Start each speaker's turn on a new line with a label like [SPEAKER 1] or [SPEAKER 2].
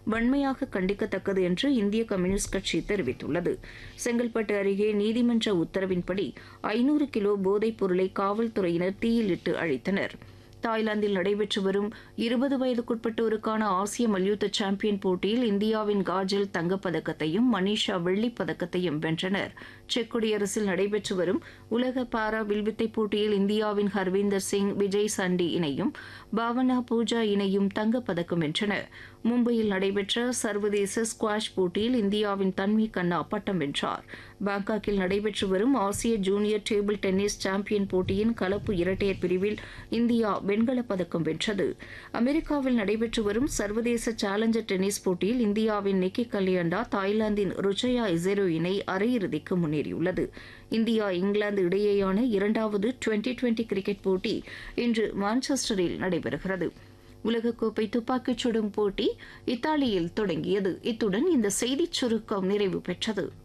[SPEAKER 1] வன்மையாக கண்டிக்கத்தக்கது என்று இந்திய கம்யூனிஸ்ட் கட்சி தெரிவித்துள்ளது செங்கல்பட்டு அருகே நீதிமன்ற உத்தரவின்படி ஐநூறு கிலோ போதைப் பொருளை காவல்துறையினர் தீயிலிட்டு அழித்தனர் தாய்லாந்தில் நடைபெற்று வரும் இருபது வயதுக்குட்பட்டோருக்கான ஆசிய மல்யுத்த சாம்பியன் போட்டியில் இந்தியாவின் காஜல் தங்கப்பதக்கத்தையும் மனிஷா வெள்ளிப் பதக்கத்தையும் வென்றனர் செக் குடியரசில் நடைபெற்று வரும் உலக பாரா வில்வித்தை போட்டியில் இந்தியாவின் ஹர்வீந்தர் சிங் விஜய் சண்டி இணையும் பாவனா பூஜா இணையும் தங்கப்பதக்கம் வென்றன மும்பையில் நடைபெற்ற சர்வதேச ஸ்குவாஷ் போட்டியில் இந்தியாவின் தன்வி கண்ணா பட்டம் வென்றார் பாங்காக்கில் நடைபெற்று வரும் ஆசிய ஜூனியர் டேபிள் டென்னிஸ் சாம்பியன் போட்டியின் கலப்பு இரட்டையர் பிரிவில் இந்தியா வெண்கலப் பதக்கம் வென்றது அமெரிக்காவில் நடைபெற்று வரும் சர்வதேச சேலஞ்சர் டென்னிஸ் போட்டியில் இந்தியாவின் நிக்கி கல்யாண்டா தாய்லாந்தின் ருச்சயா இசெரோ இணை அரையிறுதிக்கு முன்னேறியுள்ளது இந்தியா இங்கிலாந்து இடையேயான இரண்டாவது டுவெண்டி டுவெண்டி கிரிக்கெட் போட்டி இன்று மான்செஸ்டரில் நடைபெறுகிறது உலகக்கோப்பை துப்பாக்கிச் சுடும் போட்டி இத்தாலியில் தொடங்கியது இத்துடன் இந்த செய்திச் சுருக்கம் நிறைவு பெற்றது